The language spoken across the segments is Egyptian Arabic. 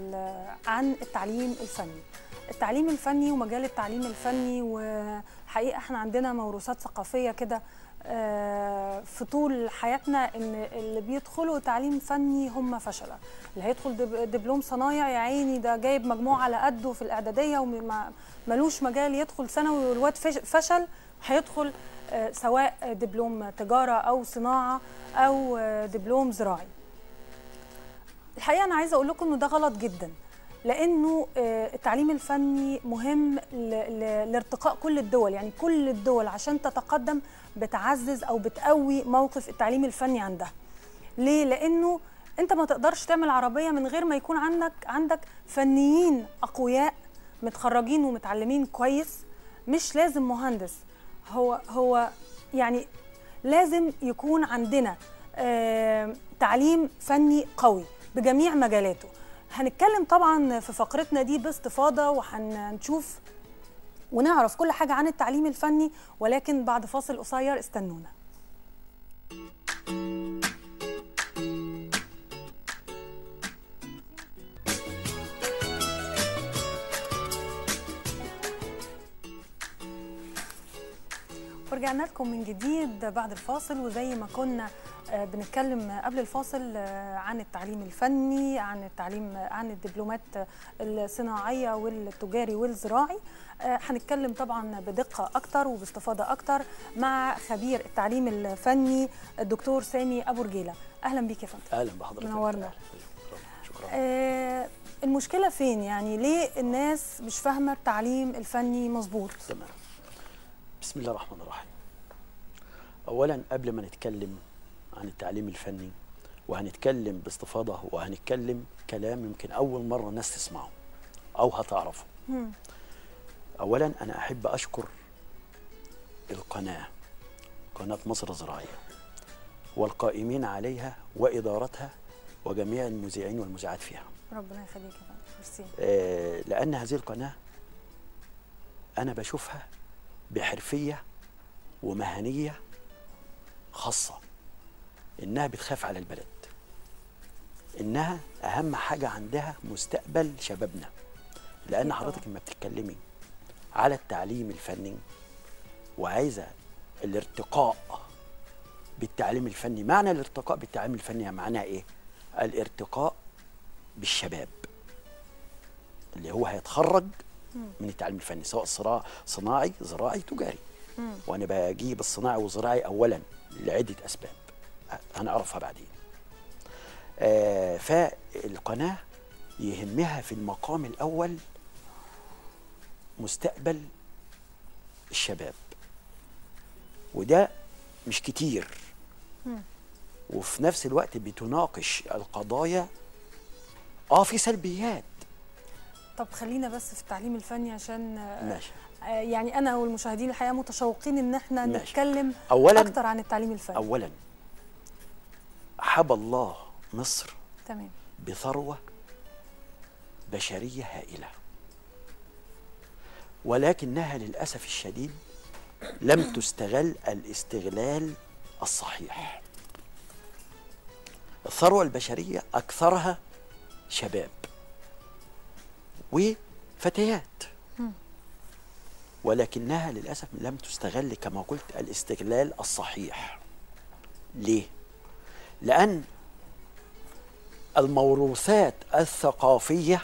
ال- عن التعليم الفني التعليم الفني ومجال التعليم الفني وحقيقة احنا عندنا موروثات ثقافية كده آه، في طول حياتنا ان اللي بيدخلوا تعليم فني هم فشلة اللي هيدخل دب- دبلوم صنايع يا عيني ده جايب مجموع على قده في الإعدادية وملوش مجال يدخل ثانوي والواد فش- فشل هيدخل آه، سواء دبلوم تجارة أو صناعة أو آه، دبلوم زراعي الحقيقه انا عايزه اقول لكم انه ده غلط جدا لانه آه، التعليم الفني مهم ل- ل- لارتقاء كل الدول يعني كل الدول عشان تتقدم بتعزز او بتقوي موقف التعليم الفني عندها ليه لانه انت ما تقدرش تعمل عربيه من غير ما يكون عندك عندك فنيين اقوياء متخرجين ومتعلمين كويس مش لازم مهندس هو هو يعني لازم يكون عندنا آه، تعليم فني قوي بجميع مجالاته هنتكلم طبعا في فقرتنا دي باستفاضه وهنشوف ونعرف كل حاجه عن التعليم الفني ولكن بعد فاصل قصير استنونا ورجعنا لكم من جديد بعد الفاصل وزي ما كنا آه، بنتكلم قبل الفاصل آه، عن التعليم الفني عن التعليم عن الدبلومات الصناعيه والتجاري والزراعي آه، هنتكلم طبعا بدقه اكتر وباستفاضه اكتر مع خبير التعليم الفني الدكتور سامي ابو رجيله اهلا بيك يا فندم اهلا بحضرتك منورنا. أهلاً. شكرا شكرا آه، المشكله فين يعني ليه الناس مش فاهمه التعليم الفني مظبوط تمام بسم الله الرحمن الرحيم اولا قبل ما نتكلم عن التعليم الفني وهنتكلم باستفاضه وهنتكلم كلام يمكن اول مره الناس تسمعه او هتعرفه مم. اولا انا احب اشكر القناه قناه مصر الزراعيه والقائمين عليها وادارتها وجميع المذيعين والمذيعات فيها ربنا يخليك يا فندم ميرسي آه، لأن هذه القناة أنا بشوفها بحرفية ومهنية خاصة إنها بتخاف على البلد إنها أهم حاجة عندها مستقبل شبابنا لأن أكيد حضرتك طبعاً. لما بتتكلمي على التعليم الفني وعايزة الارتقاء بالتعليم الفني معنى الارتقاء بالتعليم الفني معناه إيه؟ الارتقاء بالشباب اللي هو هيتخرج من التعليم الفني سواء صراع صناعي زراعي تجاري مم. وانا بجيب الصناعي والزراعي اولا لعده اسباب هنعرفها بعدين آه فالقناه يهمها في المقام الاول مستقبل الشباب وده مش كتير مم. وفي نفس الوقت بتناقش القضايا اه في سلبيات طب خلينا بس في التعليم الفني عشان آه، ماشي آه، يعني انا والمشاهدين الحقيقه متشوقين ان احنا ماشي. نتكلم أولاً- اكتر عن التعليم الفني اولا حب الله مصر تمام بثروه بشريه هائله ولكنها للاسف الشديد لم تستغل الاستغلال الصحيح الثروه البشريه اكثرها شباب وفتيات ولكنها للاسف لم تستغل كما قلت الاستغلال الصحيح ليه لان الموروثات الثقافيه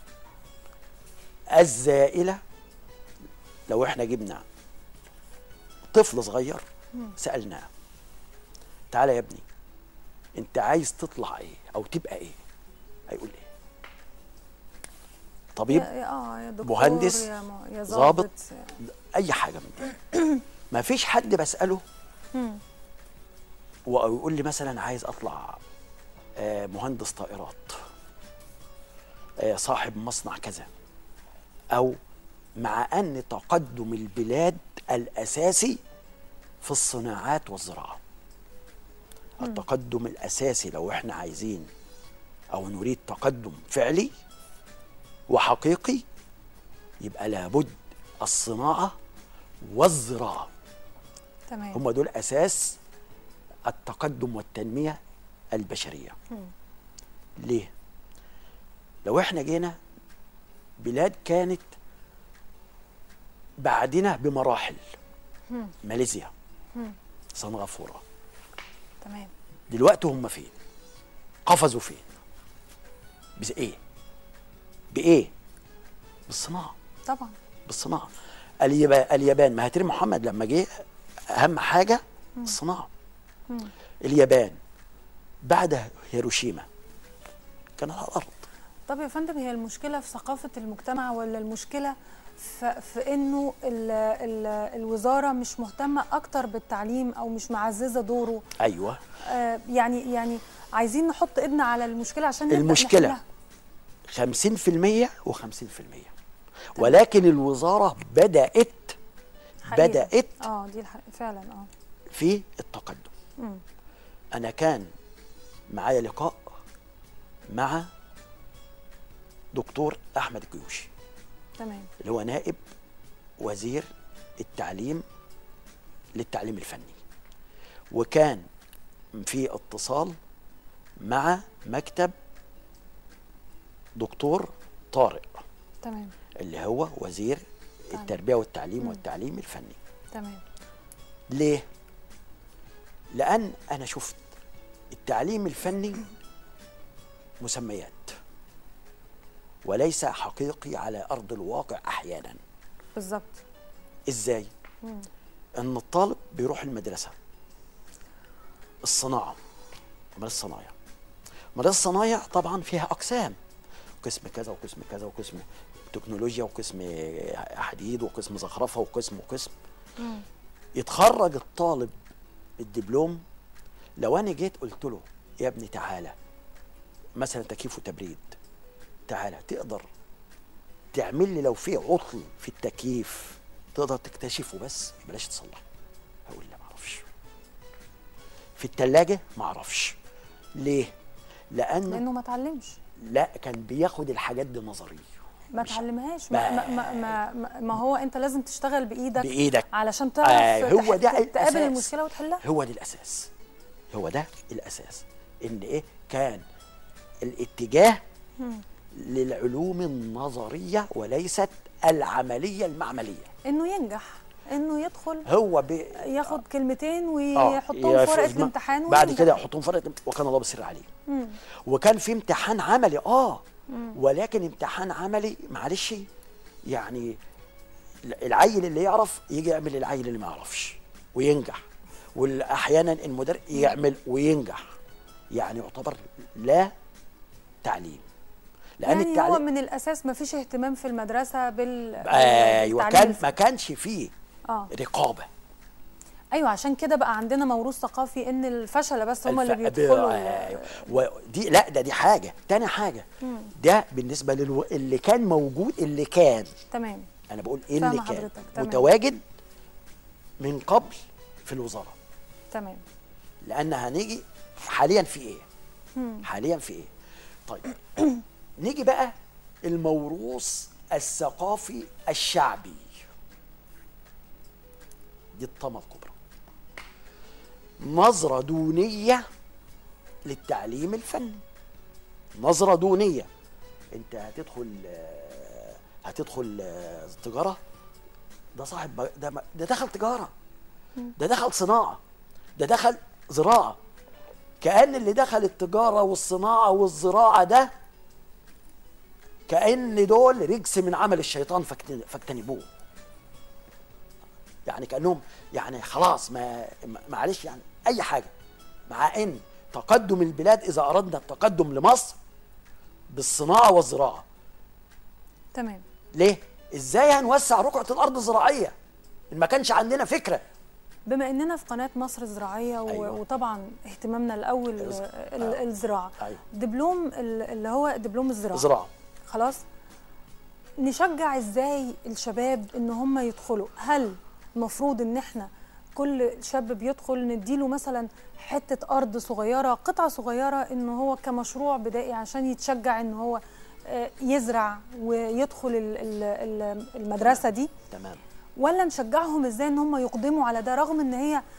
الزائله لو احنا جبنا طفل صغير سالناه تعالى يا ابني انت عايز تطلع ايه او تبقى ايه هيقول ايه طبيب يا يا- اه يا دكتور مهندس، يا, م- يا ضابط. ضابط اي حاجه من دي ما فيش حد بساله مم. ويقول لي مثلا عايز اطلع آه، مهندس طائرات آه، صاحب مصنع كذا او مع ان تقدم البلاد الاساسي في الصناعات والزراعه التقدم الاساسي لو احنا عايزين او نريد تقدم فعلي وحقيقي يبقى لابد الصناعه والزراعه تمام هم دول اساس التقدم والتنميه البشريه ليه لو احنا جينا بلاد كانت بعدنا بمراحل ماليزيا سنغافوره تمام دلوقتي هم فين قفزوا فين بز ايه بايه بالصناعه طبعا بالصناعه اليابان اليابان مهاتير محمد لما جه اهم حاجه الصناعه اليابان بعد هيروشيما كانت على الارض طب يا فندم هي المشكله في ثقافه المجتمع ولا المشكله في, في انه ال ال الوزاره مش مهتمه اكتر بالتعليم او مش معززه دوره ايوه آه يعني يعني عايزين نحط ايدنا على المشكله عشان نبدأ المشكلة نحلها. 50% و50% ولكن الوزاره بدات حقيقة. بدات اه دي الحق فعلا اه في التقدم مم. انا كان معايا لقاء مع دكتور احمد الجيوشي تمام اللي هو نائب وزير التعليم للتعليم الفني وكان في اتصال مع مكتب دكتور طارق تمام اللي هو وزير تعليم. التربيه والتعليم والتعليم الفني تمام ليه لان انا شفت التعليم الفني مسميات وليس حقيقي على ارض الواقع احيانا بالظبط ازاي ان الطالب بيروح المدرسه الصناعه مدرسه الصنايع مدرسه الصنايع طبعا فيها اقسام قسم كذا وقسم كذا وقسم تكنولوجيا وقسم حديد وقسم زخرفه وقسم وقسم يتخرج الطالب الدبلوم لو انا جيت قلت له يا ابني تعالى مثلا تكييف وتبريد تعالى تقدر تعمل لي لو في عطل في التكييف تقدر تكتشفه بس بلاش تصلحه هقول لا ما اعرفش في الثلاجه ما اعرفش ليه لان لانه ما اتعلمش لا كان بياخد الحاجات دي نظري ما مش- تعلمهاش ما, ما, ما, ما, ما, ما هو انت لازم تشتغل بايدك بايدك علشان تعرف آه هو تح- ده تقابل الأساس. المشكله وتحلها هو ده الاساس هو ده الاساس ان ايه كان الاتجاه للعلوم النظريه وليست العمليه المعمليه انه ينجح انه يدخل هو بي ياخد كلمتين آه، ويحطهم في ورقه يفهم. الامتحان بعد وينجح. كده يحطهم في ورقه وكان الله بصير عليه وكان في امتحان عملي اه ولكن امتحان عملي معلش يعني العيل اللي يعرف يجي يعمل العيل اللي ما يعرفش وينجح واحيانا المدرب يعمل وينجح يعني يعتبر لا تعليم لان يعني هو التعليم من الاساس ما فيش اهتمام في المدرسه بال ايوه بالتعليم كان الف- ما كانش فيه اه رقابه ايوه عشان كده بقى عندنا موروث ثقافي ان الفشله بس هم اللي الف- بيدخلوا ال- أيوة. ودي لا ده دي حاجه تاني حاجه ده بالنسبه للو اللي كان موجود اللي كان تمام انا بقول ايه فاهمة اللي كان حضرتك، تمام. متواجد من قبل في الوزاره تمام لان هنيجي حاليا في ايه حاليا في ايه طيب نيجي بقى الموروث الثقافي الشعبي دي الطامه الكبرى نظره دونيه للتعليم الفني نظره دونيه انت هتدخل آه، هتدخل آه، تجاره ده صاحب ب- ده ما- ده دخل تجاره ده دخل صناعه ده دخل زراعه كأن اللي دخل التجاره والصناعه والزراعه ده كأن دول رجس من عمل الشيطان فاجتن- فاجتنبوه يعني كأنهم يعني خلاص ما ما- معلش يعني أي حاجة مع إن تقدم البلاد إذا أردنا التقدم لمصر بالصناعة والزراعة تمام ليه؟ إزاي هنوسع رقعة الأرض الزراعية؟ إن ما كانش عندنا فكرة بما اننا في قناه مصر الزراعيه و- أيوة. وطبعا اهتمامنا الاول الز- ال- آه. الزراعه أيوة. دبلوم ال- اللي هو دبلوم الزراعه زراعة خلاص نشجع ازاي الشباب ان هم يدخلوا هل المفروض ان احنا كل شاب بيدخل نديله مثلا حته ارض صغيره قطعه صغيره ان هو كمشروع بدائي عشان يتشجع ان هو آه، يزرع ويدخل ال- ال- ال- المدرسه دي تمام ولا نشجعهم ازاي ان هم يقدموا على ده رغم ان هي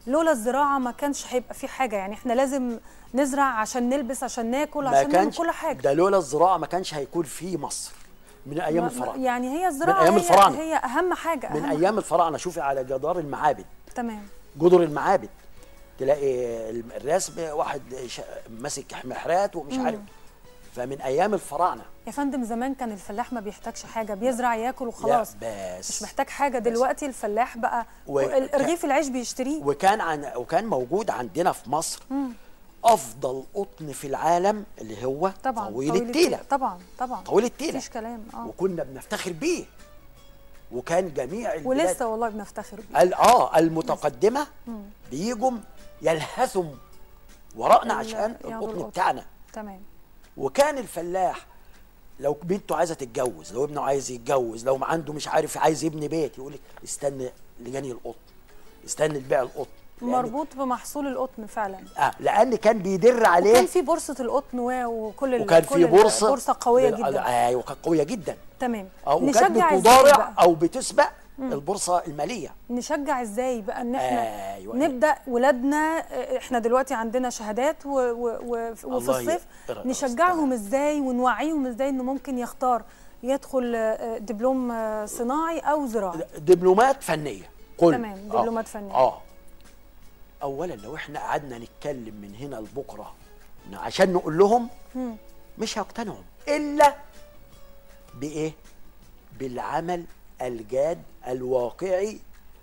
لولا الزراعه ما كانش هيبقى في حاجه يعني احنا لازم نزرع عشان نلبس عشان ناكل ما عشان نعمل كانش كل حاجه ده لولا الزراعه ما كانش هيكون في مصر من ايام ما- الفراعنه يعني هي الزراعه أيام هي, الفراعنة. هي اهم حاجه من أهم ايام الفراعنه شوفي على جدار المعابد تمام جدر المعابد تلاقي الرسم واحد ش- ماسك محرات ومش عارف فمن ايام الفراعنه يا فندم زمان كان الفلاح ما بيحتاجش حاجه بيزرع ياكل وخلاص لا بس مش محتاج حاجه دلوقتي الفلاح بقى و- رغيف العيش بيشتريه وكان عن وكان موجود عندنا في مصر افضل قطن في العالم اللي هو طبعا طويل التيله طبعا طبعا طويل التيله مفيش كلام اه وكنا بنفتخر بيه وكان جميع البلاد ولسه والله بنفتخر بيه ال- اه المتقدمه بيجوا يلهثم وراءنا ال- عشان ياخدوا القطن القطن. بتاعنا تمام وكان الفلاح لو بنته عايزه تتجوز لو ابنه عايز يتجوز لو ما عنده مش عارف عايز يبني بيت يقول لك استنى لجني القطن استنى لبيع القطن لأن- مربوط بمحصول القطن فعلا اه لان كان بيدر عليه وكان في بورصه القطن و- وكل ال- وكان كل في بورصه بورصه قويه لل- جدا ايوه كانت قويه جدا تمام اه وكانت نشجع ازاي بتضارع بقى او بتسبق البورصه الماليه نشجع ازاي بقى ان احنا أيوة. نبدا ولادنا احنا دلوقتي عندنا شهادات و و و وفي الله الصيف يقرأ نشجعهم أستاذ. ازاي ونوعيهم ازاي انه ممكن يختار يدخل آه، دبلوم آه، صناعي او زراعي دبلومات فنيه كل تمام، دبلومات فنية. اه اولا لو احنا قعدنا نتكلم من هنا لبكره عشان نقول لهم مش هيقتنعوا الا بايه بالعمل الجاد الواقعي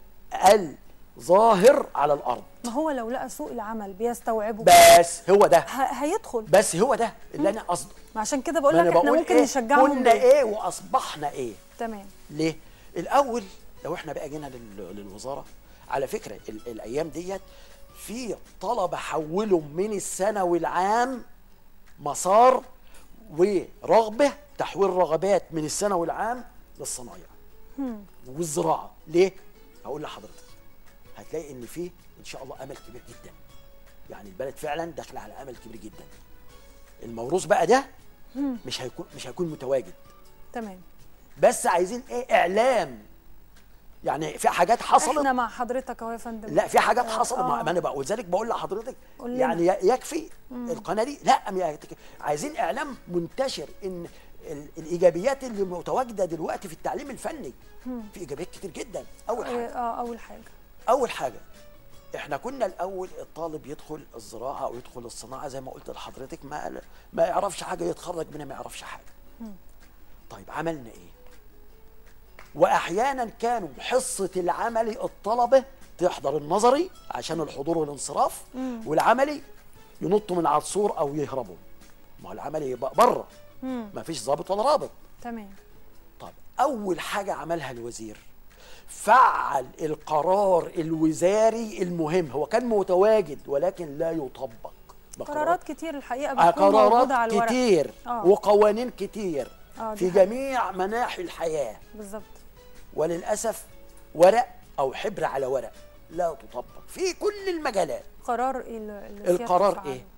الظاهر على الارض ما هو لو لقى سوق العمل بيستوعبه بس هو ده ه- هيدخل بس هو ده اللي انا قصده ما عشان كده بقول ما لك أنا احنا بقول ممكن إيه؟ نشجعهم كنا ليه؟ ايه واصبحنا ايه تمام ليه؟ الأول لو احنا بقى جينا لل- للوزارة على فكرة ال- الأيام ديت في طلبة حولوا من الثانوي العام مسار ورغبة تحويل رغبات من الثانوي العام للصنايع والزراعة ليه؟ هقول لحضرتك هتلاقي إن في إن شاء الله أمل كبير جدا يعني البلد فعلا داخلة على أمل كبير جدا الموروث بقى ده مش هيكون مش هيكون متواجد تمام بس عايزين ايه اعلام يعني في حاجات حصلت احنا مع حضرتك اهو يا فندم لا في حاجات حصلت آه. ما ما انا بقى ولذلك بقول لحضرتك قول لنا. يعني ي- يكفي القناه دي لا ما يكفي. عايزين اعلام منتشر ان ال- الايجابيات اللي متواجده دلوقتي في التعليم الفني في ايجابيات كتير جدا اول اه حاجه آه، اول حاجه اول حاجه احنا كنا الاول الطالب يدخل الزراعه او يدخل الصناعه زي ما قلت لحضرتك ما ما يعرفش حاجه يتخرج منها ما يعرفش حاجه طيب عملنا ايه واحيانا كانوا حصه العملي الطلبه تحضر النظري عشان الحضور والانصراف والعملي ينطوا من على السور او يهربوا ما هو العملي يبقى بره ما فيش ضابط ولا رابط تمام طب اول حاجه عملها الوزير فعل القرار الوزاري المهم هو كان متواجد ولكن لا يطبق قرارات كتير الحقيقه آه، بتكون موجوده قرارات على الورق كتير آه. وقوانين كتير آه، دي في حقيقة. جميع مناحي الحياه بالظبط وللاسف ورق او حبر على ورق لا تطبق في كل المجالات قرار إيه اللي اللي سيادتك القرار فعله؟ ايه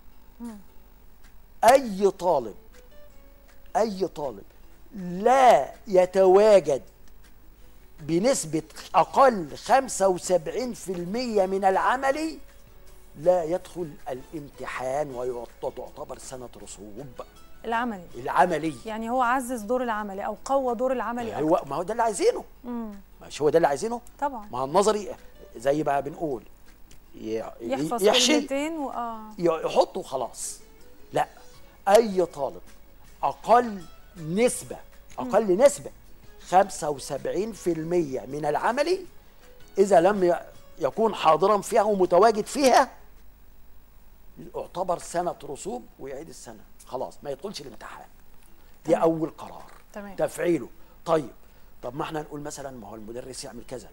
اي طالب اي طالب لا يتواجد بنسبة أقل 75% من العملي لا يدخل الامتحان وتعتبر سنة رسوب العملي العملي يعني هو عزز دور العملي او قوى دور العملي أكتر. هو ما هو ده اللي عايزينه مش هو ده اللي عايزينه طبعا ما هو النظري زي ما بنقول ي- يحفظ يحشي كلمتين و... اه يحطه خلاص لا اي طالب اقل نسبه اقل نسبه 75% من العملي اذا لم ي- يكون حاضرا فيها ومتواجد فيها يعتبر سنه رسوب ويعيد السنه خلاص ما يدخلش الامتحان دي تمام. اول قرار تمام. تفعيله طيب طب ما احنا نقول مثلا ما هو المدرس يعمل كذا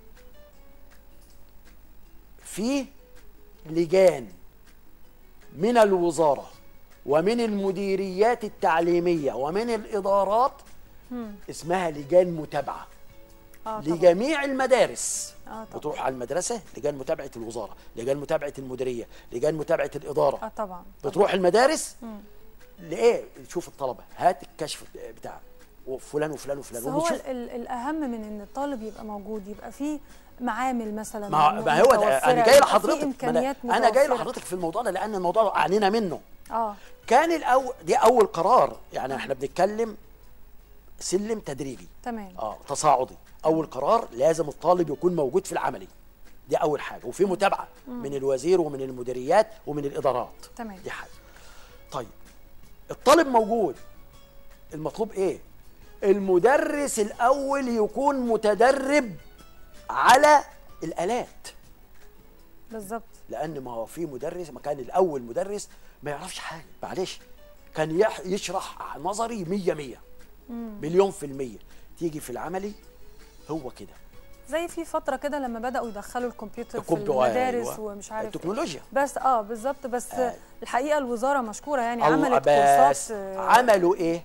في لجان من الوزارة ومن المديريات التعليمية ومن الإدارات اسمها لجان متابعة اه طبعا لجميع المدارس آه طبعا. بتروح على المدرسة لجان متابعة الوزارة لجان متابعة المديرية لجان متابعة الإدارة اه طبعا بتروح المدارس لإيه تشوف الطلبة هات الكشف بتاعك وفلان وفلان وفلان بس هو وبنشوف ال- ال- الاهم من ان الطالب يبقى موجود يبقى فيه معامل مثلا ما, ما هو ده متوفرة، انا جاي يبقى فيه لحضرتك ما امكانيات أنا, انا جاي متوفرة. لحضرتك في الموضوع ده لان الموضوع عانينا منه اه كان الاول دي اول قرار يعني احنا بنتكلم سلم تدريجي تمام اه تصاعدي اول قرار لازم الطالب يكون موجود في العملي دي اول حاجه وفي متابعه من الوزير ومن المديريات ومن الادارات تمام. دي حاجه طيب الطالب موجود المطلوب ايه المدرس الاول يكون متدرب على الالات بالظبط لان ما هو في مدرس ما كان الاول مدرس ما يعرفش حاجه معلش كان يح- يشرح نظري مية مية مليون في المية تيجي في العملي هو كده زي في فتره كده لما بداوا يدخلوا الكمبيوتر في الكمبيوتر، المدارس أيوة. ومش عارف إيه. التكنولوجيا. بس اه بالظبط بس آه. الحقيقه الوزاره مشكوره يعني الله عملت بس كورسات آه، عملوا ايه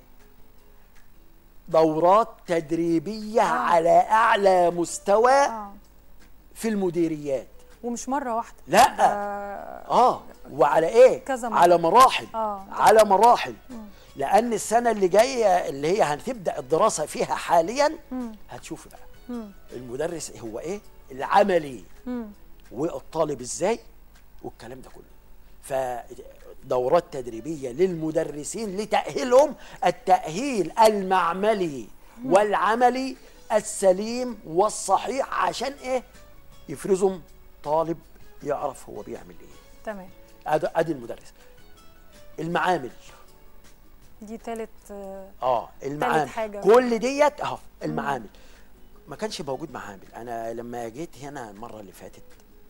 دورات تدريبية آه. على أعلى مستوى اه في المديريات ومش مره واحده لا. ده اه وعلى ايه كذا مرة. على مراحل آه. على مراحل لان السنه اللي جايه اللي هي هتبدا الدراسه فيها حاليا هتشوف بقى المدرس هو ايه العملي والطالب ازاي والكلام ده كله فدورات تدريبيه للمدرسين لتاهيلهم التاهيل المعملي والعملي السليم والصحيح عشان ايه يفرزوا طالب يعرف هو بيعمل ايه تمام ادي ادي المدرس المعامل دي تالت آه، اه المعامل حاجة. كل ديت اهو المعامل ما كانش موجود معامل انا لما جيت هنا المره اللي فاتت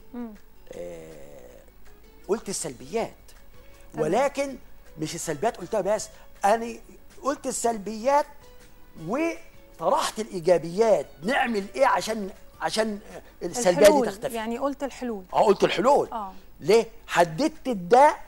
آه قلت السلبيات تمام. ولكن مش السلبيات قلتها بس انا قلت السلبيات وطرحت الايجابيات نعمل ايه عشان عشان السلبيه دي الحلول تختفي يعني قلت الحلول اه قلت الحلول آه. ليه حددت الداء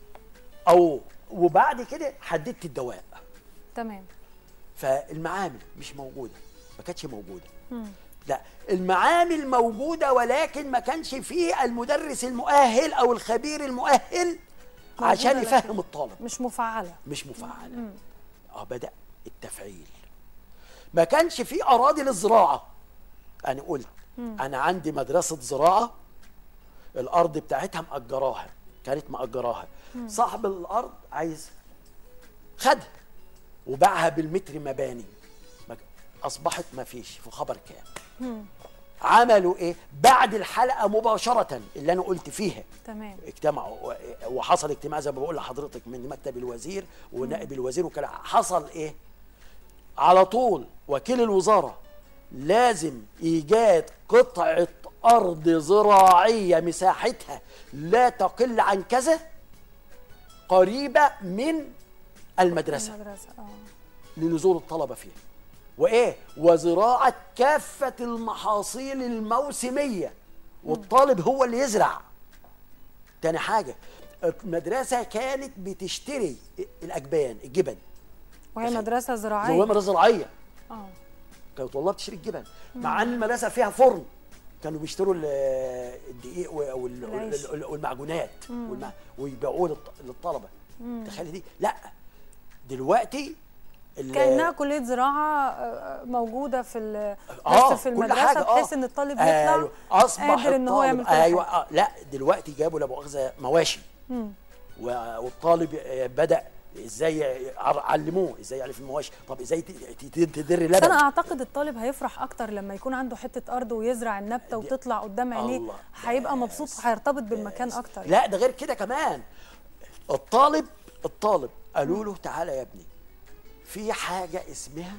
او وبعد كده حددت الدواء تمام فالمعامل مش موجوده ما كانتش موجوده لا المعامل موجوده ولكن ما كانش فيه المدرس المؤهل او الخبير المؤهل عشان موجودة يفهم لكن الطالب مش مفعله مش مفعله اه بدا التفعيل ما كانش في اراضي للزراعه انا قلت انا عندي مدرسه زراعه الارض بتاعتها مأجراها كانت مأجراها صاحب الارض عايز خدها وباعها بالمتر مباني ما- اصبحت ما فيش في خبر كام عملوا ايه بعد الحلقه مباشره اللي انا قلت فيها تمام اجتمعوا و- وحصل اجتماع زي ما بقول لحضرتك من مكتب الوزير ونائب الوزير وكده حصل ايه على طول وكيل الوزاره لازم ايجاد قطعه ارض زراعيه مساحتها لا تقل عن كذا قريبه من المدرسه المدرسه اه لنزول الطلبه فيها وايه وزراعه كافه المحاصيل الموسميه والطالب هو اللي يزرع تاني حاجه المدرسه كانت بتشتري الاجبان الجبن وهي تخيل. مدرسه زي زراعيه مدرسه زراعيه اه كانت والله بتشتري الجبن مع ان المدرسه فيها فرن كانوا بيشتروا ال- الدقيق وال- العيش. وال- والمعجونات والمع- ويبيعوه للط- للطلبه تخيل دي لا دلوقتي ال- كانها كليه زراعه آه، موجوده في ال- اه بس في كل المدرسه حاجة آه. بحيث ان الطالب يطلع أيوة. اصبح قادر ان هو الطالب- يعمل كل ايوه حاجه آه. لا دلوقتي جابوا لا مؤاخذه مواشي و- والطالب آه، بدا ازاي يع- علموه ازاي يعرف المواشي طب ازاي ت- ت- تدري بس انا لبن اعتقد الطالب هيفرح اكتر لما يكون عنده حته ارض ويزرع النبته وتطلع قدام عينيه الله. هيبقى مبسوط وهيرتبط بالمكان اكتر لا ده غير كده كمان الطالب الطالب قالوا له تعالى يا ابني في حاجه اسمها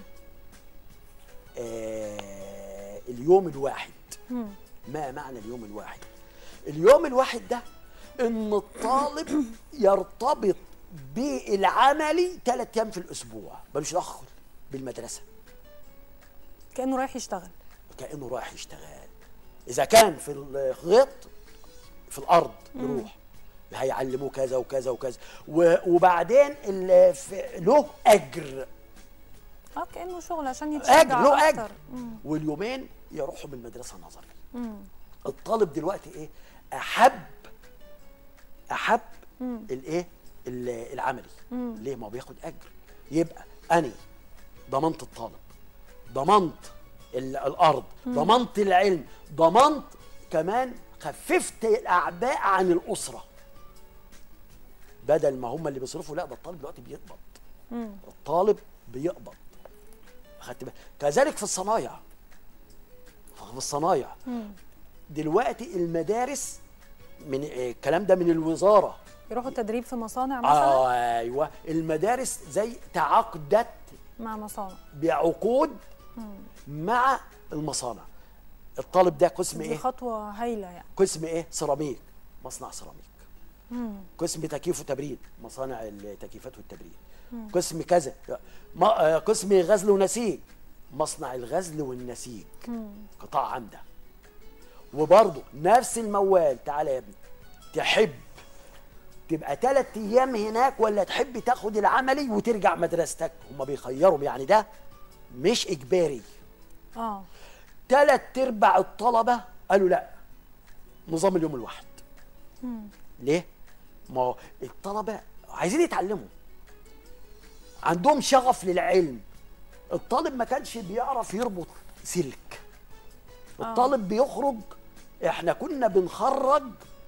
آه اليوم الواحد ما معنى اليوم الواحد اليوم الواحد ده ان الطالب يرتبط بالعملي ثلاث ايام في الاسبوع ملوش دخل بالمدرسه كانه رايح يشتغل كانه رايح يشتغل اذا كان في الغيط في الارض يروح هيعلموه كذا وكذا وكذا و- وبعدين ال- في- له اجر اه كانه شغل عشان يتشجع اجر له اكتر اجر واليومين يروحوا من المدرسه نظري الطالب دلوقتي ايه احب احب الايه ال- العملي ليه ما هو بياخد اجر يبقى انا ضمنت الطالب ضمنت ال- الارض ضمنت العلم ضمنت كمان خففت الاعباء عن الاسره بدل ما هم اللي بيصرفوا لا ده الطالب دلوقتي بيقبض الطالب بيقبض خدت بالك كذلك في الصنايع في الصنايع دلوقتي المدارس من آه، الكلام ده من الوزاره يروحوا تدريب في مصانع مثلا آه ايوه المدارس زي تعاقدت مع مصانع بعقود مع المصانع الطالب ده قسم دي ايه خطوه هايله يعني قسم ايه سيراميك مصنع سيراميك قسم تكييف وتبريد مصانع التكييفات والتبريد قسم كذا ما- آه، قسم غزل ونسيج مصنع الغزل والنسيج قطاع عمده وبرضه نفس الموال تعالى يا ابني تحب تبقى ثلاث ايام هناك ولا تحب تاخد العملي وترجع مدرستك هم بيخيروا يعني ده مش اجباري اه ثلاث ارباع الطلبه قالوا لا نظام اليوم الواحد ليه ما هو الطلبه عايزين يتعلموا عندهم شغف للعلم الطالب ما كانش بيعرف يربط سلك الطالب بيخرج احنا كنا بنخرج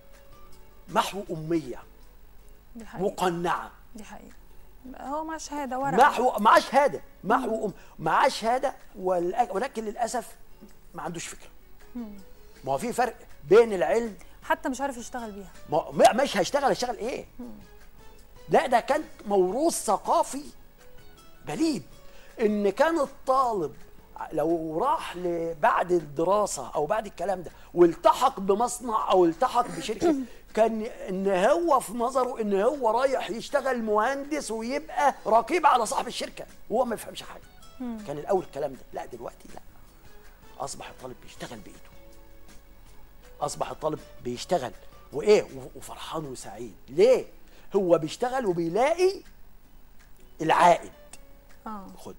محو اميه دي حقيقه مقنعه دي حقيقه هو مع شهاده ورقه محو معاه شهاده محو أم معاه شهاده والأ- ولكن للاسف ما عندوش فكره ما هو في فرق بين العلم حتى مش عارف يشتغل بيها ما ما- مش هيشتغل هيشتغل ايه لا ده كان موروث ثقافي بليد ان كان الطالب لو راح ل- بعد الدراسه او بعد الكلام ده والتحق بمصنع او التحق بشركه كان ان هو في نظره ان هو رايح يشتغل مهندس ويبقى رقيب على صاحب الشركه وهو ما يفهمش حاجه كان الاول الكلام ده لا دلوقتي لا اصبح الطالب بيشتغل بايده اصبح الطالب بيشتغل وايه و- وفرحان وسعيد ليه هو بيشتغل وبيلاقي العائد اه خد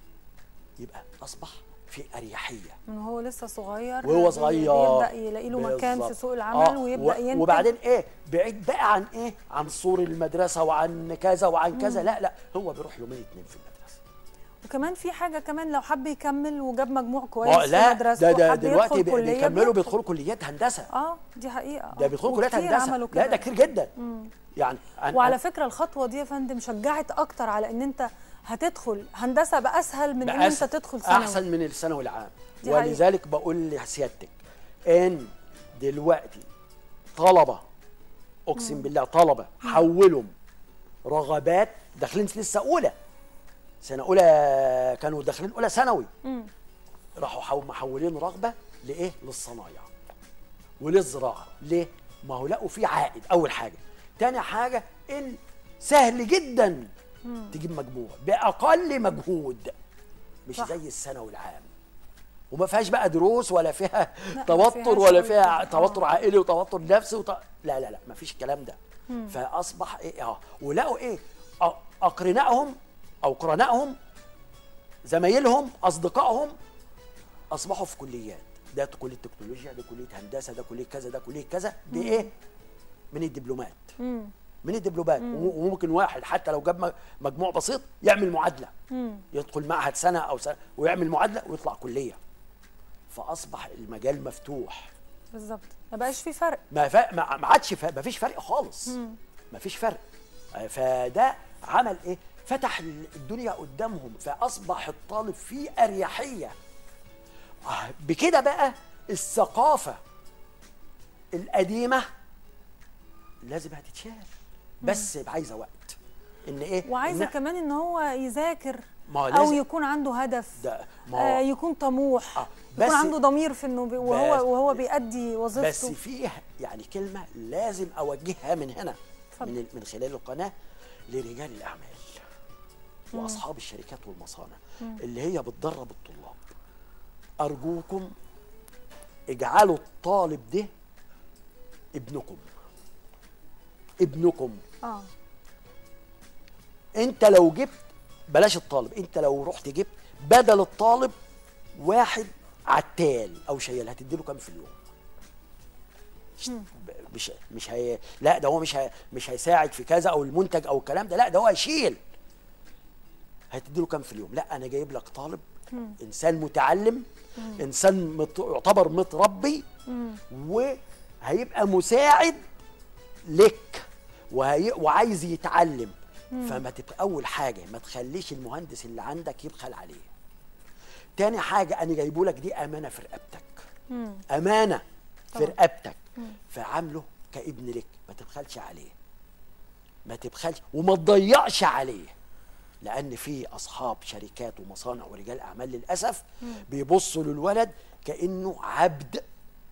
يبقى اصبح في اريحيه من هو لسه صغير وهو بي- صغير بيبدا يلاقي له مكان في بالظبط. سوق العمل آه، ويبدا و- ينتج وبعدين ايه بعيد بقى عن ايه عن سور المدرسه وعن كذا وعن كذا لا لا هو بيروح يومين اتنين في المدرسه وكمان في حاجه كمان لو حب يكمل وجاب مجموع ما كويس في لا مدرسته ده ده وحب دلوقتي يدخل بي- كليه بيكملوا بيدخل. بيدخلوا كليات هندسه اه دي حقيقه ده آه. بيدخلوا كليات وكتير هندسه عملوا لا كده. ده كتير جدا يعني أنا- وعلى أنا- فكره الخطوه دي يا فندم شجعت اكتر على ان انت هتدخل هندسه بقى اسهل من ان انت بأس- تدخل ثانوي احسن من الثانوي العام دي حقيقة. ولذلك بقول لسيادتك ان دلوقتي طلبه اقسم بالله طلبه حولهم رغبات داخلين لسه اولى سنه اولى كانوا داخلين اولى ثانوي راحوا حو- محولين رغبه لايه للصنايع وللزراعه ليه ما هو لقوا في عائد اول حاجه تاني حاجه ان سهل جدا تجيب مجموع باقل مجهود مش صح. زي الثانوي العام وما فيهاش بقى دروس ولا فيها ما توتر فيهاش ولا قوي فيها كده. توتر آه. عائلي وتوتر نفسي وط... لا لا لا ما فيش الكلام ده فاصبح ايه اه ولقوا ايه أ- اقرنائهم او قرنائهم زمايلهم اصدقائهم اصبحوا في كليات ده كليه تكنولوجيا ده كليه هندسه ده كليه كذا ده كليه كذا بايه من الدبلومات من الدبلومات وم- وممكن واحد حتى لو جاب م- مجموع بسيط يعمل معادله يدخل معهد سنه او سنه ويعمل معادله ويطلع كليه فاصبح المجال مفتوح بالظبط ما بقاش في فرق ما فا... ما ما عادش فا... ما فيش فرق خالص ما فيش فرق آه، فده عمل ايه فتح ال- الدنيا قدامهم فاصبح الطالب في اريحيه آه، بكده بقى الثقافه القديمه لازم هتتشال بس عايزه وقت ان ايه وعايزه إن- كمان ان هو يذاكر ما هو او لازم- يكون عنده هدف ده ما هو- آه يكون طموح آه، يكون بس- عنده ضمير في انه بي بس- وهو وهو بيأدي بس وظيفته فيه يعني كلمه لازم اوجهها من هنا اتفضل. من من خلال القناه لرجال الاعمال واصحاب الشركات والمصانع اللي هي بتدرب الطلاب ارجوكم اجعلوا الطالب ده ابنكم ابنكم اه انت لو جبت بلاش الطالب انت لو رحت جبت بدل الطالب واحد عتال او شيال هتديله كام في اليوم مش- مش مش هي لا ده هو مش هي مش هيساعد في كذا او المنتج او الكلام ده لا ده هو هيشيل هتدي له كام في اليوم لا انا جايب لك طالب انسان متعلم انسان مت... يعتبر متربي وهيبقى مساعد لك وهي... وعايز يتعلم فما تبقى اول حاجه ما تخليش المهندس اللي عندك يبخل عليه تاني حاجه انا جايبه لك دي امانه في رقبتك امانه في طبعا. رقبتك فعامله كابن لك ما تبخلش عليه ما تبخلش وما تضيعش عليه لان في اصحاب شركات ومصانع ورجال اعمال للاسف بيبصوا للولد كانه عبد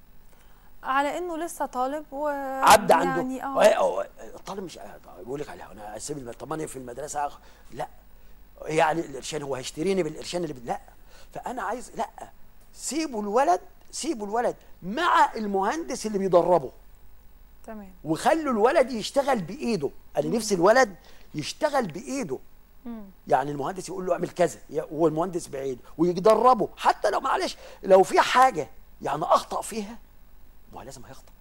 على انه لسه طالب و عبد عنده يعني اه آه، الطالب مش بيقول لك عليها انا اسيب الم- طب ما انا في المدرسه أخ- لا يعني القرشان هو هيشتريني بالقرشان اللي بد... لا فانا عايز لا سيبوا الولد سيبوا الولد مع المهندس اللي بيدربه تمام وخلوا الولد يشتغل بايده انا نفسي الولد يشتغل بايده يعني المهندس يقول له اعمل كذا ي- هو المهندس بعيد ويدربه حتى لو معلش لو في حاجه يعني اخطا فيها ما هو لازم هيخطا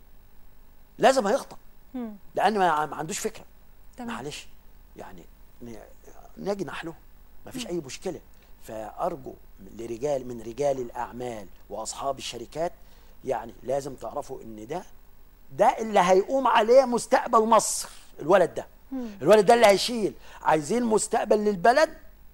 لازم هيخطا لان ما ما عندوش فكره تمام. معلش يعني ن- نجنح له ما فيش اي مشكله فارجو لرجال من رجال الاعمال واصحاب الشركات يعني لازم تعرفوا ان ده ده اللي هيقوم عليه مستقبل مصر الولد ده الولد ده اللي هيشيل عايزين مستقبل للبلد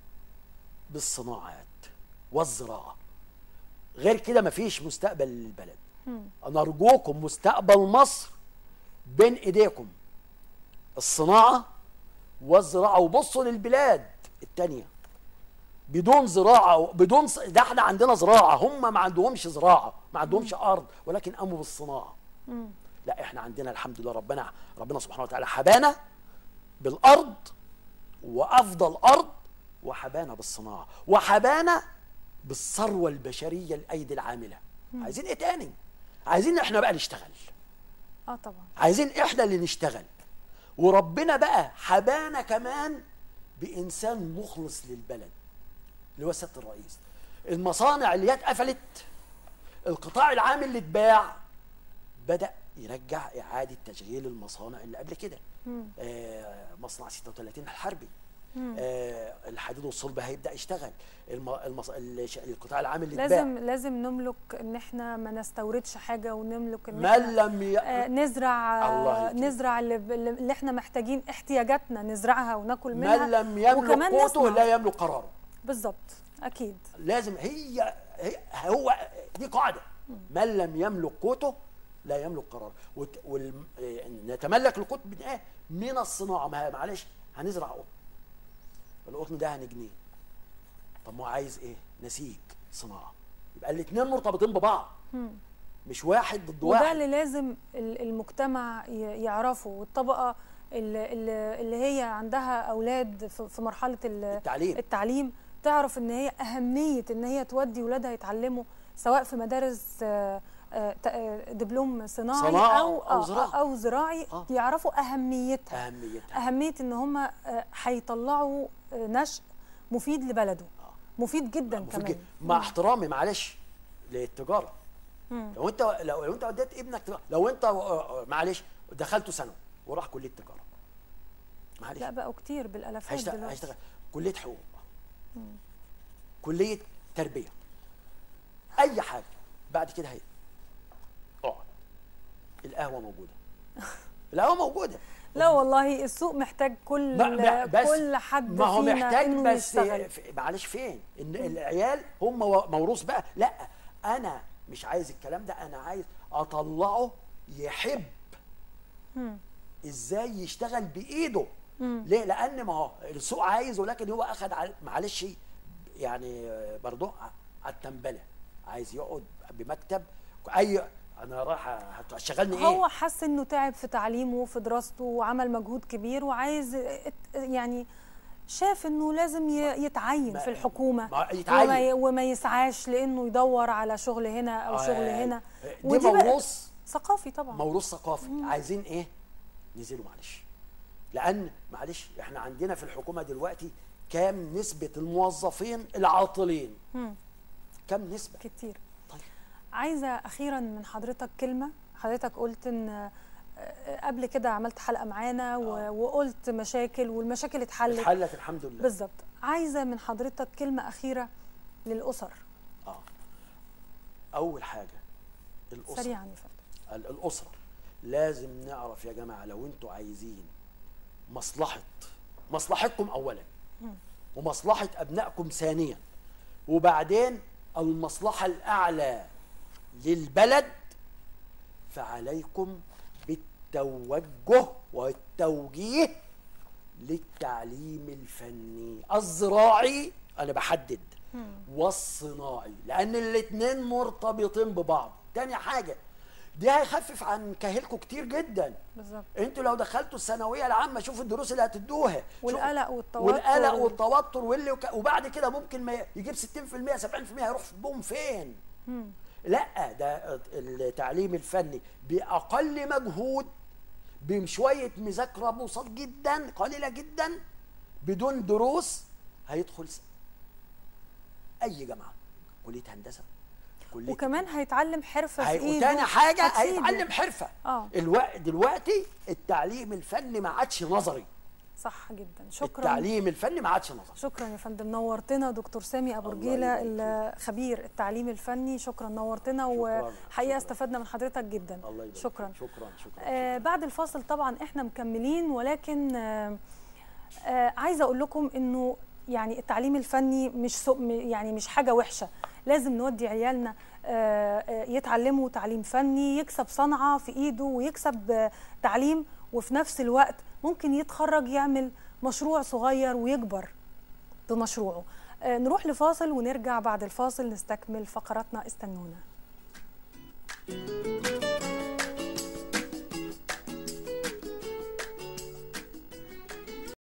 بالصناعات والزراعه غير كده مفيش مستقبل للبلد انا ارجوكم مستقبل مصر بين ايديكم الصناعه والزراعه وبصوا للبلاد التانيه بدون زراعه بدون ص... ده احنا عندنا زراعه هم ما عندهمش زراعه ما عندهمش ارض ولكن قاموا بالصناعه لا احنا عندنا الحمد لله ربنا ربنا سبحانه وتعالى حبانا بالارض وافضل ارض وحبانا بالصناعه وحبانا بالثروه البشريه الايدي العامله عايزين ايه تاني عايزين احنا بقى نشتغل اه طبعا عايزين احنا اللي نشتغل وربنا بقى حبانا كمان بانسان مخلص للبلد اللي هو سياده الرئيس المصانع اللي هي اتقفلت القطاع العام اللي اتباع بدا يرجع اعاده تشغيل المصانع اللي قبل كده آه مصنع 36 الحربي آه الحديد والصلب هيبدا يشتغل الم... المص... الش- القطاع العام اللي اتباع لازم لازم نملك ان احنا ما نستوردش حاجه ونملك ان من احنا لم ي... آه، نزرع الله آه، يكرمك. نزرع اللي, اللي احنا محتاجين احتياجاتنا نزرعها وناكل منها من لم يملك وكمان قوته نصنع. لا يملك قراره بالظبط اكيد لازم هي, هي هو دي قاعده من لم يملك قوته لا يملك قراره وت- وال... إيه، نتملك القوت من ايه؟ من الصناعه ما هي- معلش هنزرع قطن القطن ده هنجنيه طب ما هو عايز ايه؟ نسيج صناعه يبقى الاثنين مرتبطين ببعض مش واحد ضد وده واحد اللي لازم ال- المجتمع ي- يعرفه والطبقه اللي, اللي اللي هي عندها اولاد في في مرحله ال- التعليم. التعليم تعرف ان هي اهميه ان هي تودي ولادها يتعلموا سواء في مدارس آه، آه، ت- آه، دبلوم صناعي صناعة او أو آه، زراعة. او زراعي آه. يعرفوا اهميتها اهميتها اهميه ان هم آه، هيطلعوا آه، نشء مفيد لبلده مفيد جدا مفيد كمان جدا. مع احترامي معلش للتجاره لو انت لو, لو انت وديت ابنك تجارة لو انت آه، آه، معلش دخلته ثانوي وراح كليه تجاره معلش لا بقوا كتير بالالافات هيشتغل دلوقتي هيشتغل كليه حقوق كليه تربيه اي حاجه بعد كده هي اقعد القهوه موجوده القهوه موجوده لا والله السوق محتاج كل ما- ما- بس كل حد ما هو فينا محتاج إنه بس يشتغل. في- معلش فين ان العيال هم و- موروث بقى لا انا مش عايز الكلام ده انا عايز اطلعه يحب ازاي يشتغل بايده ليه لان ما هو السوق عايز ولكن هو اخذ على- معلش يعني برضه على التنبله عايز يقعد بمكتب اي انا رايح هتشغلني ايه هو حس انه تعب في تعليمه وفي دراسته وعمل مجهود كبير وعايز ات- يعني شاف انه لازم ي- يتعين ما- في الحكومه ما يتعين. وما, ي- وما يسعاش لانه يدور على شغل هنا او شغل آه، هنا دي ودي بقت موروث ثقافي طبعا موروث ثقافي عايزين ايه نزلوا معلش لان معلش احنا عندنا في الحكومه دلوقتي كام نسبه الموظفين العاطلين كم نسبه كتير طيب عايزه اخيرا من حضرتك كلمه حضرتك قلت ان آه، قبل كده عملت حلقه معانا و- وقلت مشاكل والمشاكل اتحلت اتحلت الحمد لله بالظبط عايزه من حضرتك كلمه اخيره للاسر اه اول حاجه الاسره سريعا يا فندم ال- الاسره لازم نعرف يا جماعه لو انتوا عايزين مصلحه مصلحتكم اولا ومصلحه ابنائكم ثانيا وبعدين المصلحه الاعلى للبلد فعليكم بالتوجه والتوجيه للتعليم الفني الزراعي انا بحدد والصناعي لان الاثنين مرتبطين ببعض تاني حاجه ده هيخفف عن كاهلكم كتير جدا بالظبط انتوا لو دخلتوا الثانويه العامه شوفوا الدروس اللي هتدوها شوفوا- والقلق والتوتر والقلق وال- والتوتر واللي وك... وبعد كده ممكن ما يجيب 60% 70% هيروح بهم فين لا ده التعليم الفني باقل مجهود بشويه مذاكره بسيط جدا قليله جدا بدون دروس هيدخل س- اي جامعه كليه هندسه كليه وكمان هيتعلم حرفه في هي... ايده وتاني حاجه هتفيده. هيتعلم حرفه اه. الوقت دلوقتي التعليم الفني ما عادش نظري صح جدا شكرا التعليم الفني ما عادش نظري شكرا يا فندم نورتنا دكتور سامي ابو الله رجيله يبارك الخبير التعليم الفني شكرا نورتنا شكراً، وحقيقه شكراً. استفدنا من حضرتك جدا الله يبارك شكرا فيك. شكرا شكرا, آه بعد الفاصل طبعا احنا مكملين ولكن آه آه عايزه اقول لكم انه يعني التعليم الفني مش سو م- يعني مش حاجه وحشه لازم نودي عيالنا آه آه، يتعلموا تعليم فني يكسب صنعه في ايده ويكسب آه تعليم وفي نفس الوقت ممكن يتخرج يعمل مشروع صغير ويكبر بمشروعه آه نروح لفاصل ونرجع بعد الفاصل نستكمل فقراتنا استنونا